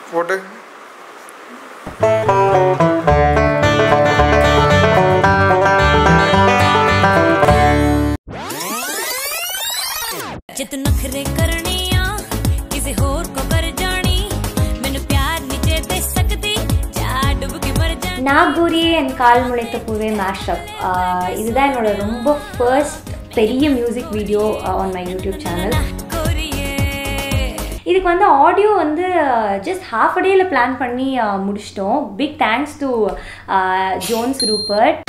போட்டு ਜਿੱਤ ਨਖਰੇ ਕਰਨੇ ਆ ਕਿਸੇ ਹੋਰ ਕੋ ਕਰ ਜਾਣੀ ਮੈਨੂੰ ਪਿਆਰ ਨਹੀਂ ਜੇ ਦੇ ਸਕਦੀ ਜਾ ਡੁੱਬ ਕੇ ਮਰ ਜਾਣੀ நாகூரியே என் கால் முளைத்த பூவே மேஷப் இதுதான் என்னோட ரொம்ப ஃபர்ஸ்ட் பெரிய music video on my YouTube channel கோਰੀਏ இதுக்கு வந்து ஆடியோ வந்து ஜஸ்ட் ஹாஃப் அ டேயில் பிளான் பண்ணி uh, முடிச்சிட்டோம் big thanks to Jones Rupert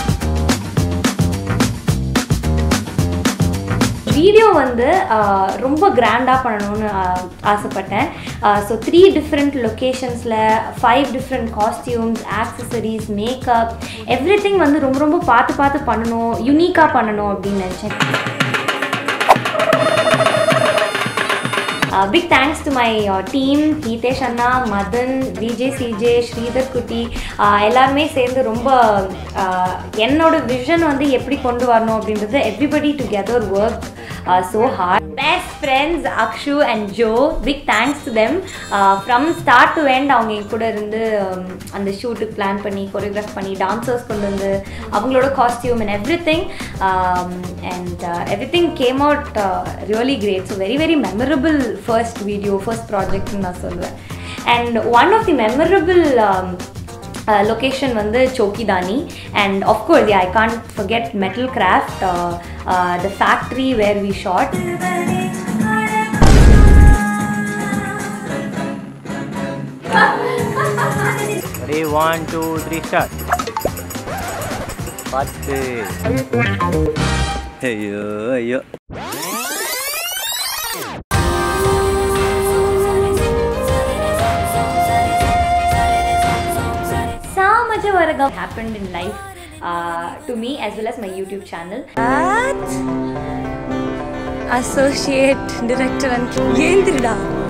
video வந்து uh, ரொம்ப கிராண்டாக பண்ணணும்னு uh, ஆசைப்பட்டேன் ஸோ த்ரீ டிஃப்ரெண்ட் லொக்கேஷன்ஸில் five different costumes accessories makeup everything வந்து ரொம்ப ரொம்ப பார்த்து பார்த்து பண்ணணும் யூனிக்காக பண்ணணும் அப்படின்னு நினச்சேன் big thanks to my team Hitesh அண்ணா மதன் விஜய் சிஜே ஸ்ரீதர் குட்டி uh, எல்லாருமே சேர்ந்து ரொம்ப uh, என்னோட விஷன் வந்து எப்படி கொண்டு வரணும் அப்படின்றது everybody together work so heart best friends Akshu and Jo big thanks to them from start to end அவங்க என் கூட இருந்து um, அந்த ஷூட்டுக்கு பிளான் பண்ணி கொரியோகிராஃப் பண்ணி டான்சர்ஸ் கொண்டு வந்து அவங்களோட costume and everything and everything came out really great so very very memorable first video first ப்ராஜெக்ட்னு நான் சொல்லுவேன் and one of the memorable location வந்து Chokhi Dhani and of course I can't forget metal craft the factory where we shot ready one two three start பத்து ஐயோ ஐயோ so much of what happened in life uh, to me as well as my YouTube channel. Associate director ஏந்திரடா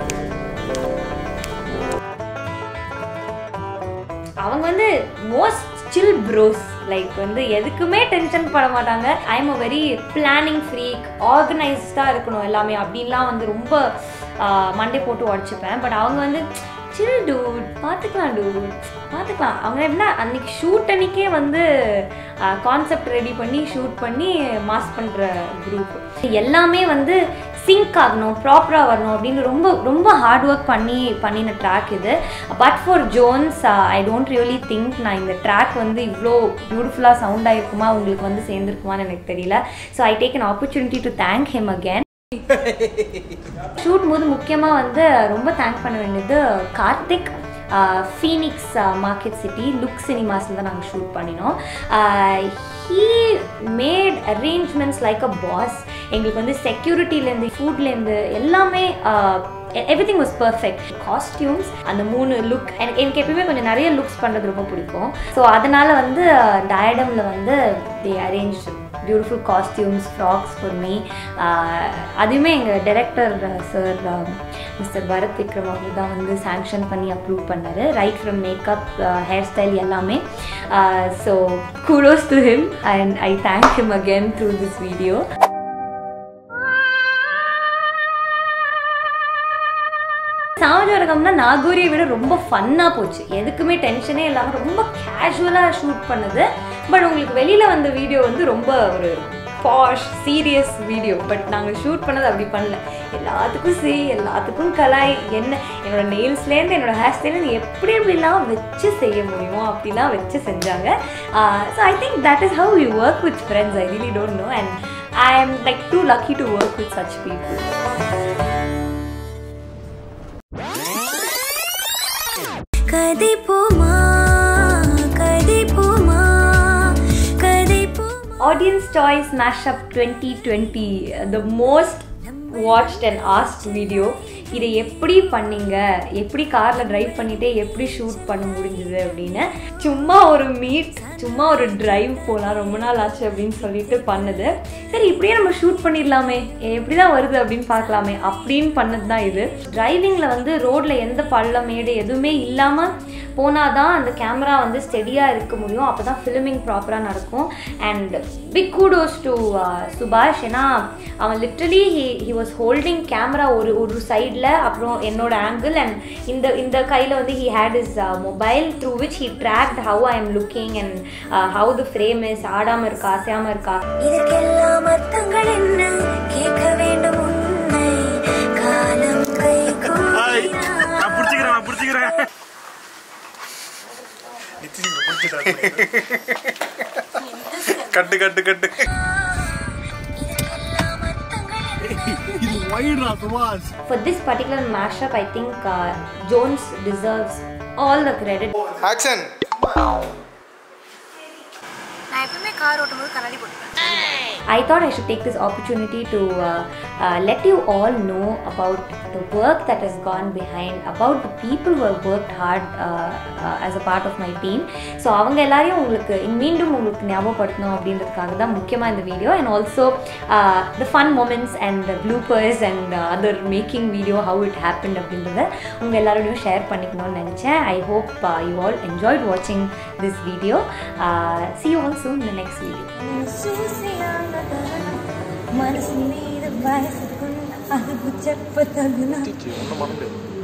அவங்க வந்து most சில் pros like வந்து எதுக்குமே tension பட மாட்டாங்க I am a very planning freak ஆர்கனைஸ்டாக இருக்கணும் எல்லாமே அப்படின்லாம் வந்து ரொம்ப மண்டே போட்டு உடச்சிப்பேன் பட் அவங்க வந்து சில் டூட் பார்த்துக்கலாம் டூட் பார்த்துக்கலாம் அவங்க எப்படின்னா அன்னைக்கு ஷூட் அன்னைக்கே வந்து கான்செப்ட் ரெடி பண்ணி ஷூட் பண்ணி மாஸ் பண்ணுற குரூப் எல்லாமே வந்து சிங்க் ஆகணும் ப்ராப்பராக வரணும் அப்படின்னு ரொம்ப ரொம்ப ஹார்ட் ஒர்க் பண்ணி பண்ணின ட்ராக் இது but for Jones I don't really think நான் இந்த ட்ராக் வந்து இவ்வளோ பியூட்டிஃபுல்லாக சவுண்ட் ஆகிருக்குமா உங்களுக்கு வந்து சேர்ந்துருக்குமான்னு எனக்கு தெரியல so I take an opportunity to thank him again shoot போது முக்கியமாக வந்து ரொம்ப தேங்க் பண்ண வேண்டியது Karthik Phoenix market city look சினிமாஸில் தான் நாங்கள் ஷூட் பண்ணினோம் he made arrangements like a pass எங்களுக்கு வந்து செக்யூரிட்டிலேருந்து ஃபுட்லேருந்து எல்லாமே everything was perfect costumes அந்த மூணு லுக் எனக்கு எனக்கு எப்பயுமே கொஞ்சம் நிறைய லுக்ஸ் பண்ணுறது ரொம்ப பிடிக்கும் ஸோ அதனால் வந்து டயடமில் வந்து the arrange beautiful costumes frocks for me அதுவுமே எங்கள் director sir mister Bharath Vikram அவர் தான் வந்து சாங்ஷன் பண்ணி அப்ரூவ் பண்ணார் right from makeup hair style எல்லாமே so kudos to him and I thank him again through this video சாமஜோரகம்னா நாகூரியை விட ரொம்ப ஃபன்னாக போச்சு எதுக்குமே டென்ஷனே இல்லாமல் ரொம்ப கேஷுவலாக ஷூட் பண்ணுது பட் உங்களுக்கு வெளியில் வந்த வீடியோ வந்து ரொம்ப ஒரு பாஷ் சீரியஸ் வீடியோ பட் நாங்கள் ஷூட் பண்ணது அப்படி பண்ணல எல்லாத்துக்கும் சி எல்லாத்துக்கும் கலாய் என்ன என்னோட நெயில்ஸ்லேருந்து என்னோட ஹேர் ஸ்டைலேருந்து எப்படி எப்படிலாம் வச்சு செய்ய முடியுமோ அப்படிலாம் வச்சு செஞ்சாங்க so I think that is how you work with friends I really don't know and I am like too lucky to work with such people கதை போமா கதை போமா கதை போமா Audience Toys Mashup 2020, the most watched and asked video. இதை எப்படி பண்ணீங்க எப்படி காரில் டிரைவ் பண்ணிட்டே எப்படி ஷூட் பண்ண முடிஞ்சுது அப்படின்னு சும்மா ஒரு மீட் சும்மா ஒரு டிரைவ் போகலாம் ரொம்ப நாள் ஆச்சு அப்படின்னு சொல்லிட்டு பண்ணுது சரி இப்படியே நம்ம ஷூட் பண்ணிடலாமே எப்படி தான் வருது அப்படின்னு பார்க்கலாமே அப்படின்னு பண்ணது தான் இது டிரைவிங்கில் வந்து ரோட்டில் எந்த பள்ளம் மேடு எதுவுமே இல்லாமல் போனால் தான் அந்த கேமரா வந்து ஸ்டெடியாக இருக்க முடியும் அப்போ தான் ஃபிலிமிங் ப்ராப்பராக நடக்கும் அண்ட் பிக் கூடோஸ் டு சுபாஷ் ஏன்னா அவன் literally he he was holding camera ஒரு ஒரு சைடில் அப்புறம் என்னோட ஆங்கிள் அண்ட் இந்த இந்த கையில் வந்து he had is mobile through which he tracked how I am looking and how the frame is ஆடாமல் இருக்கா அசையாமல் இருக்கா இதற்கெல்லாம் அர்த்தங்கள் என்ன கேட்க வேண்டும் உன்னை காலம் கை நான் பிடிச்சிக்கிறேன் நான் பிடிச்சிக்கிறேன் கட்டு கட்டு கட்டு இது வைடா சுபாஷ் For this particular mashup, I think uh, Jones deserves all the credit. Action நான் எப்பவுமே கார் ஓட்டும்போது கண்ணாடி போட்டுப்பேன் I thought I should take this opportunity to uh, uh, let you all know about the work that has gone behind, about the people who have worked hard uh, uh, as a part of my team. So அவங்க எல்லாரையும் உங்களுக்கு மீண்டும் உங்களுக்கு ஞாபகப்படுத்தணும் அப்படின்றதுக்காக தான் முக்கியமாக இந்த video and also the fun moments and the bloopers and other making video how it happen அப்படின்றத உங்கள் எல்லாரோடையும் ஷேர் பண்ணிக்கணும்னு நினச்சேன் I hope you all enjoyed வாட்சிங் this video see you all soon the next video మనసు మీద వయసుకున్న అది చెప్పతగిన